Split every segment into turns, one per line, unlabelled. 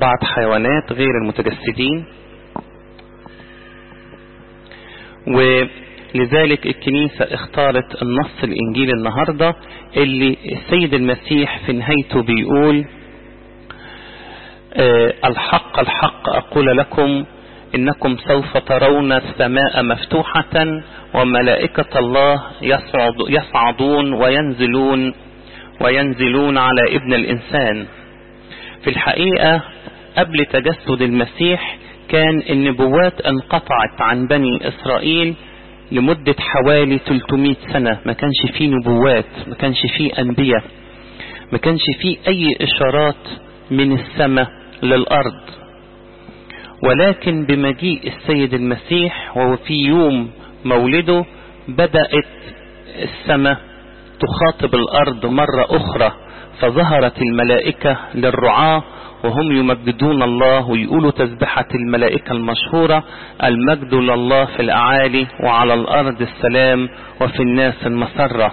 أربعة حيوانات غير المتجسدين ولذلك الكنيسة اختارت النص الإنجيل النهاردة اللي السيد المسيح في نهايته بيقول أه الحق الحق أقول لكم إنكم سوف ترون السماء مفتوحة وملائكة الله يصعد يصعدون وينزلون وينزلون على ابن الإنسان في الحقيقة قبل تجسد المسيح كان النبوات انقطعت عن بني إسرائيل لمدة حوالي 300 سنة ما كانش فيه نبوات ما كانش فيه أنبياء ما كانش فيه أي إشارات من السماء للأرض ولكن بمجيء السيد المسيح وفي يوم مولده بدأت السماء تخاطب الأرض مرة أخرى فظهرت الملائكة للرعاة وهم يمجدون الله ويقولوا تسبحة الملائكة المشهورة المجد لله في الأعالي وعلى الأرض السلام وفي الناس المسرة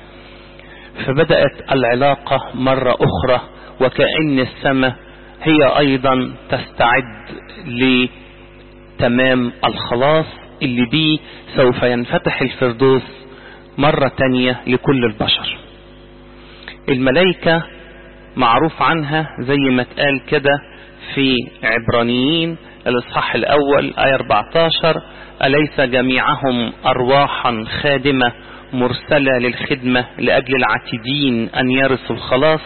فبدأت العلاقة مرة أخرى وكأن السماء هي أيضا تستعد لتمام الخلاص اللي بيه سوف ينفتح الفردوس مرة تانية لكل البشر الملائكة معروف عنها زي ما اتقال كده في عبرانيين الإصحاح الأول آية 14 أليس جميعهم أرواحا خادمة مرسلة للخدمة لأجل العتيدين أن يرثوا الخلاص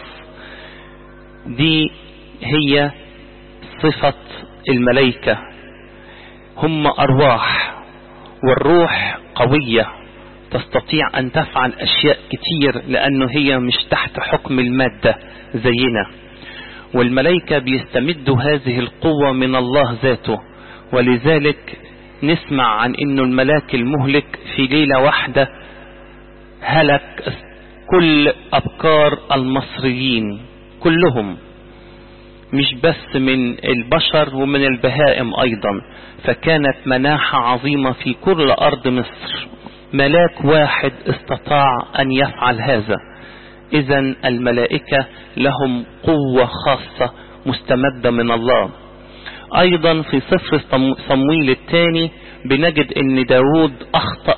دي هي صفة الملائكة هم أرواح والروح قوية تستطيع أن تفعل أشياء كتير لأنه هي مش تحت حكم المادة زينا والملائكة بيستمدوا هذه القوة من الله ذاته ولذلك نسمع عن انه الملاك المهلك في ليلة واحدة هلك كل ابكار المصريين كلهم مش بس من البشر ومن البهائم ايضا فكانت مناحة عظيمة في كل ارض مصر ملاك واحد استطاع ان يفعل هذا اذا الملائكة لهم قوة خاصة مستمدة من الله ايضا في سفر صمويل الثاني بنجد ان داود اخطأ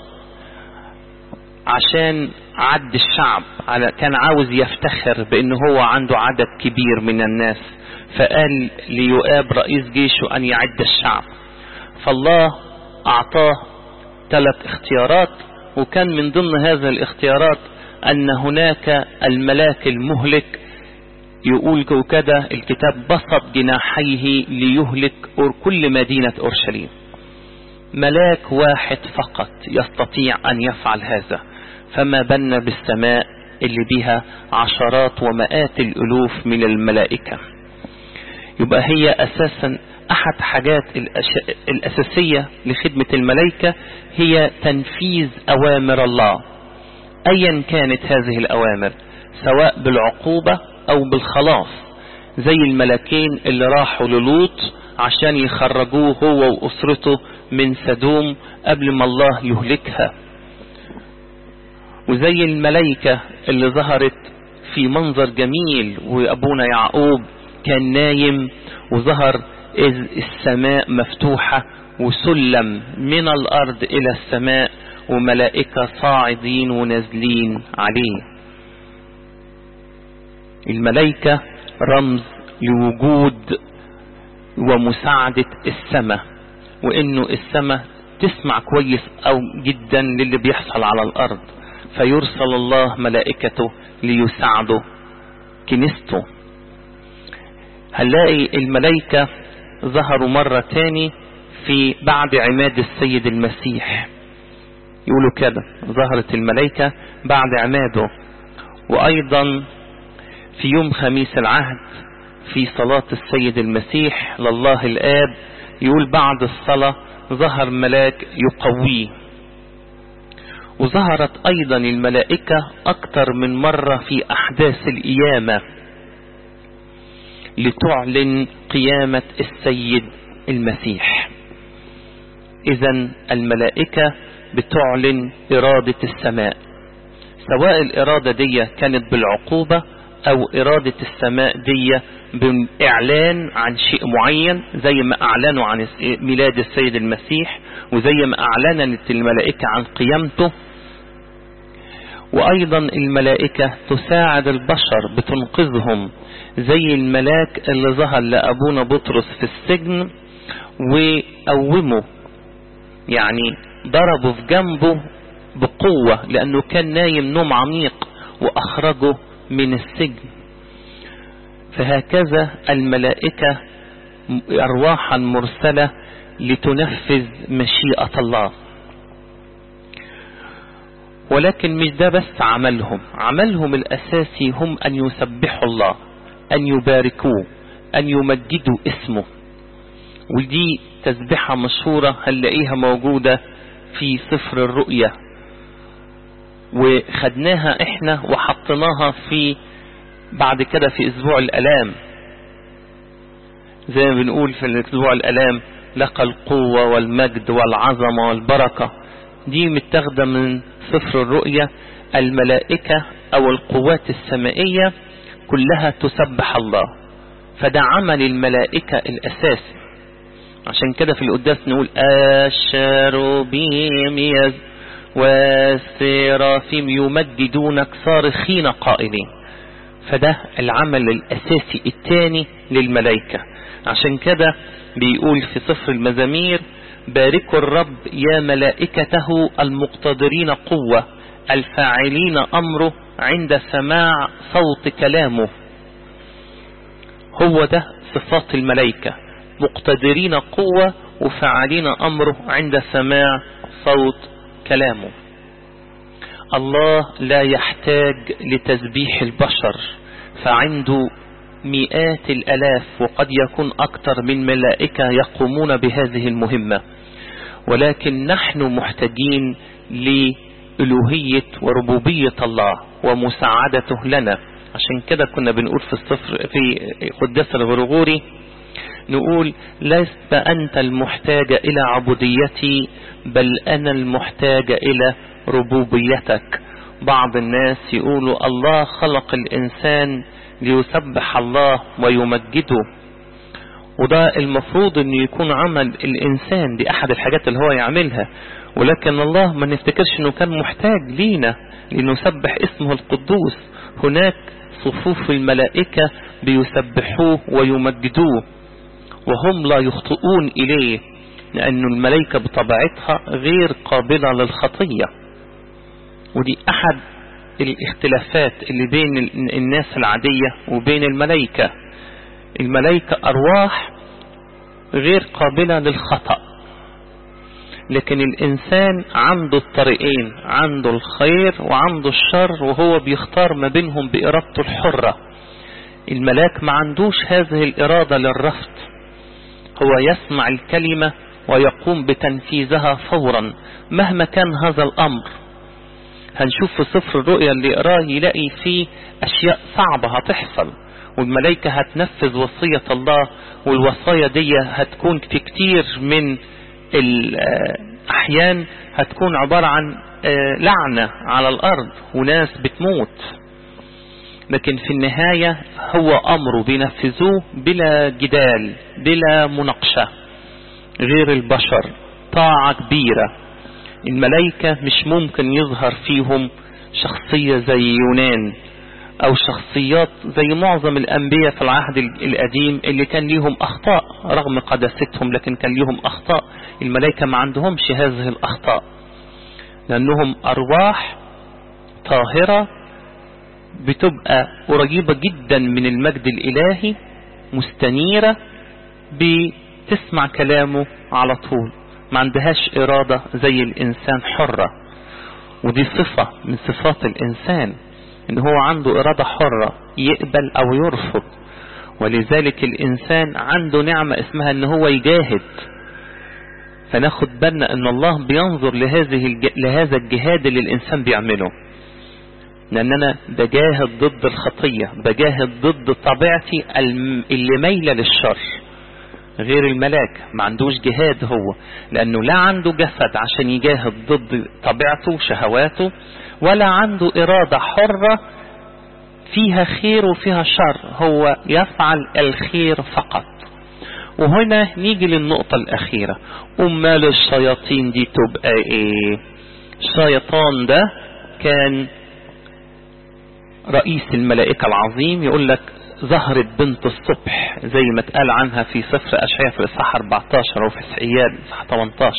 عشان عد الشعب على كان عاوز يفتخر بان هو عنده عدد كبير من الناس فقال ليؤاب رئيس جيشه ان يعد الشعب فالله اعطاه ثلاث اختيارات وكان من ضمن هذه الاختيارات ان هناك الملاك المهلك يقول كده الكتاب بسط جناحيه ليهلك كل مدينة أورشليم ملاك واحد فقط يستطيع أن يفعل هذا فما بن بالسماء اللي بها عشرات ومئات الألوف من الملائكة يبقى هي أساسا أحد حاجات الأساسية لخدمة الملائكة هي تنفيذ أوامر الله أيا كانت هذه الأوامر سواء بالعقوبة او بالخلاص زي الملكين اللي راحوا للوط عشان يخرجوه هو واسرته من سدوم قبل ما الله يهلكها وزي الملائكة اللي ظهرت في منظر جميل وابونا يعقوب كان نايم وظهر إذ السماء مفتوحة وسلم من الارض الى السماء وملائكة صاعدين ونازلين عليه الملائكة رمز لوجود ومساعدة السماء وانه السماء تسمع كويس او جدا للي بيحصل على الارض فيرسل الله ملائكته ليساعدوا كنيسته هنلاقي الملائكة ظهروا مرة تاني في بعد عماد السيد المسيح يقولوا كده ظهرت الملائكة بعد عماده وايضا في يوم خميس العهد في صلاة السيد المسيح لله الآب يقول بعد الصلاة ظهر ملاك يقويه وظهرت أيضا الملائكة أكثر من مرة في أحداث القيامة لتعلن قيامة السيد المسيح إذا الملائكة بتعلن إرادة السماء سواء الإرادة دي كانت بالعقوبة او ارادة السماء دي بالاعلان عن شيء معين زي ما اعلنوا عن ميلاد السيد المسيح وزي ما اعلنت الملائكة عن قيامته وايضا الملائكة تساعد البشر بتنقذهم زي الملاك اللي ظهر لابونا بطرس في السجن وقومه يعني ضربه في جنبه بقوة لانه كان نايم نوم عميق واخرجه من السجن فهكذا الملائكة ارواحا مرسلة لتنفذ مشيئة الله ولكن مش ده بس عملهم عملهم الأساسي هم أن يسبحوا الله أن يباركوه أن يمجدوا اسمه ودي تسبحة مشهورة هنلاقيها موجودة في سفر الرؤية وخدناها احنا وحطيناها في بعد كده في اسبوع الالام زي ما بنقول في اسبوع الالام لقى القوة والمجد والعظمة والبركة دي متاخدة من سفر الرؤيا الملائكة او القوات السمائية كلها تسبح الله فده عمل الملائكة الاساسي عشان كده في القداس نقول الشاروبيم يز والسرافيم يمجدونك صارخين قائلين فده العمل الاساسي الثاني للملائكة عشان كده بيقول في سفر المزامير باركوا الرب يا ملائكته المقتدرين قوة الفاعلين أمره عند سماع صوت كلامه هو ده صفات الملائكة مقتدرين قوة وفاعلين أمره عند سماع صوت كلامه الله لا يحتاج لتسبيح البشر فعنده مئات الألاف وقد يكون أكثر من ملائكة يقومون بهذه المهمة ولكن نحن محتاجين لألوهية وربوبية الله ومساعدته لنا عشان كده كنا بنقول في الصفر في قداس الغرغوري نقول لست أنت المحتاج إلى عبوديتي بل أنا المحتاج إلى ربوبيتك بعض الناس يقولوا الله خلق الإنسان ليسبح الله ويمجده وده المفروض انه يكون عمل الانسان دي احد الحاجات اللي هو يعملها ولكن الله ما نفتكرش انه كان محتاج لينا لنسبح اسمه القدوس هناك صفوف الملائكة بيسبحوه ويمجدوه وهم لا يخطئون اليه لان الملائكة بطبيعتها غير قابلة للخطية ودي احد الاختلافات اللي بين الناس العادية وبين الملائكة الملائكة أرواح غير قابلة للخطأ لكن الإنسان عنده الطريقين عنده الخير وعنده الشر وهو بيختار ما بينهم بإرادته الحرة الملاك ما عندوش هذه الإرادة للرفض هو يسمع الكلمة ويقوم بتنفيذها فورا مهما كان هذا الأمر هنشوف في سفر الرؤيا اللي يقراه يلاقي فيه أشياء صعبة هتحصل والملائكة هتنفذ وصية الله والوصايا دي هتكون في كتير من الأحيان هتكون عبارة عن لعنة على الأرض وناس بتموت لكن في النهاية هو أمره بينفذوه بلا جدال بلا مناقشة غير البشر طاعة كبيرة الملائكة مش ممكن يظهر فيهم شخصية زي يونان او شخصيات زي معظم الانبياء في العهد القديم اللي كان ليهم اخطاء رغم قداستهم لكن كان ليهم اخطاء الملائكة ما عندهمش هذه الاخطاء لانهم ارواح طاهرة بتبقى قريبة جدا من المجد الالهي مستنيرة بتسمع كلامه على طول ما عندهاش ارادة زي الانسان حرة ودي صفة من صفات الانسان ان هو عنده ارادة حرة يقبل او يرفض ولذلك الانسان عنده نعمة اسمها ان هو يجاهد فناخد بالنا ان الله بينظر لهذه الج... لهذا الجهاد اللي الانسان بيعمله لان انا بجاهد ضد الخطية بجاهد ضد طبيعتي اللي مايلة للشر غير الملاك ما عندوش جهاد هو لانه لا عنده جسد عشان يجاهد ضد طبيعته وشهواته ولا عنده ارادة حرة فيها خير وفيها شر هو يفعل الخير فقط وهنا نيجي للنقطة الأخيرة أمال الشياطين دي تبقى إيه الشيطان ده كان رئيس الملائكة العظيم يقول لك ظهرت بنت الصبح زي ما اتقال عنها في سفر أشعياء في الإصحاح 14 وفي إسحيال الإصحاح 18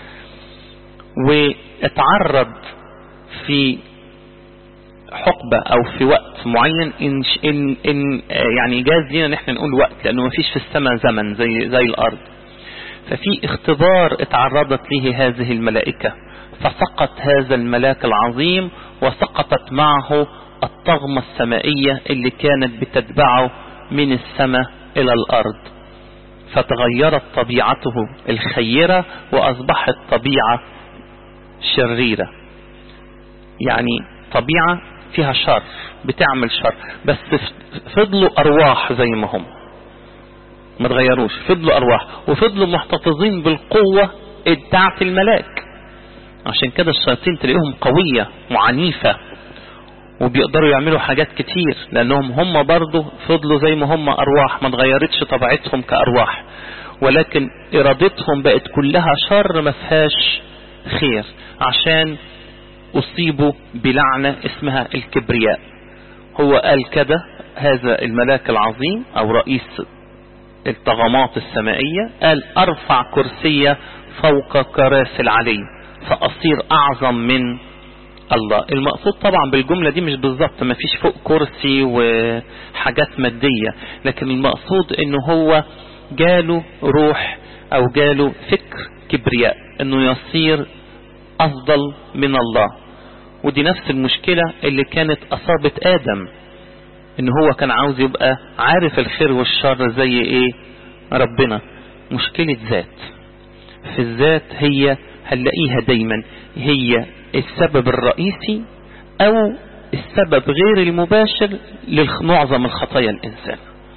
واتعرض في حقبة أو في وقت معين إن, إن, إن يعني جاز لينا نحن نقول وقت لأنه ما فيش في السماء زمن زي, زي الأرض ففي اختبار اتعرضت له هذه الملائكة فسقط هذا الملاك العظيم وسقطت معه الطغمة السمائية اللي كانت بتتبعه من السماء إلى الأرض فتغيرت طبيعته الخيرة وأصبحت طبيعة شريرة يعني طبيعة فيها شر بتعمل شر بس فضلوا أرواح زي ما هم ما تغيروش فضلوا أرواح وفضلوا محتفظين بالقوة بتاعت الملاك عشان كده الشياطين تلاقيهم قوية وعنيفة وبيقدروا يعملوا حاجات كتير لأنهم هم برضو فضلوا زي ما هم أرواح ما تغيرتش طبيعتهم كأرواح ولكن إرادتهم بقت كلها شر ما فيهاش خير عشان أصيبوا بلعنة اسمها الكبرياء هو قال كده هذا الملاك العظيم أو رئيس الطغمات السمائية قال أرفع كرسية فوق كراسي العلي فأصير أعظم من الله المقصود طبعا بالجملة دي مش بالظبط ما فيش فوق كرسي وحاجات مادية لكن المقصود انه هو جاله روح او جاله فكر كبرياء انه يصير افضل من الله ودي نفس المشكلة اللي كانت اصابت ادم ان هو كان عاوز يبقى عارف الخير والشر زي ايه ربنا مشكلة ذات في الذات هي هنلاقيها دايما هي السبب الرئيسي او السبب غير المباشر لمعظم الخطايا الانسان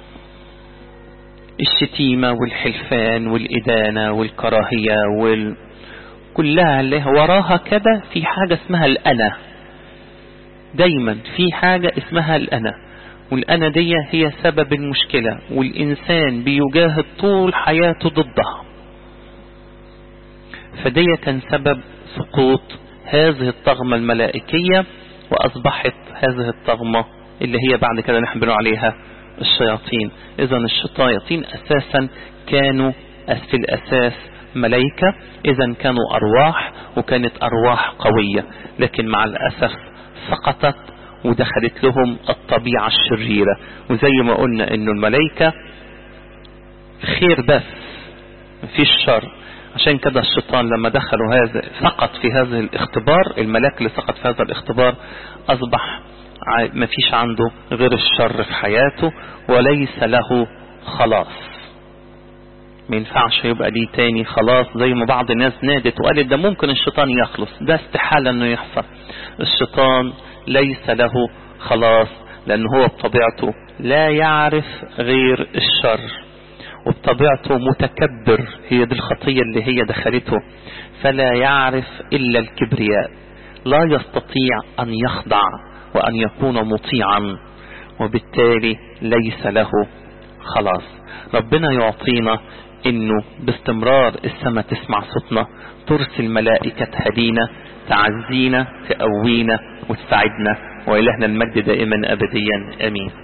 الشتيمة والحلفان والإدانة والكراهية وال... كلها اللي وراها كده في حاجة اسمها الأنا دايما في حاجة اسمها الأنا والأنا دي هي سبب المشكلة والإنسان بيجاهد طول حياته ضدها فدي كان سبب سقوط هذه الطغمة الملائكية وأصبحت هذه الطغمة اللي هي بعد كده نحن بنقول عليها الشياطين إذا الشياطين أساسا كانوا في الأساس ملائكة إذا كانوا أرواح وكانت أرواح قوية لكن مع الأسف سقطت ودخلت لهم الطبيعة الشريرة وزي ما قلنا إنه الملائكة خير بس مفيش شر عشان كده الشيطان لما دخلوا هذا سقط في هذا الاختبار الملاك اللي سقط في هذا الاختبار أصبح ما فيش عنده غير الشر في حياته وليس له خلاص ما ينفعش يبقى ليه تاني خلاص زي ما بعض الناس نادت وقالت ده ممكن الشيطان يخلص ده استحالة انه يحصل الشيطان ليس له خلاص لان هو بطبيعته لا يعرف غير الشر وبطبيعته متكبر هي دي الخطية اللي هي دخلته فلا يعرف إلا الكبرياء لا يستطيع أن يخضع وأن يكون مطيعا وبالتالي ليس له خلاص ربنا يعطينا انه باستمرار السماء تسمع صوتنا ترسل ملائكة تهدينا تعزينا تقوينا وتساعدنا وإلهنا المجد دائما أبديا أمين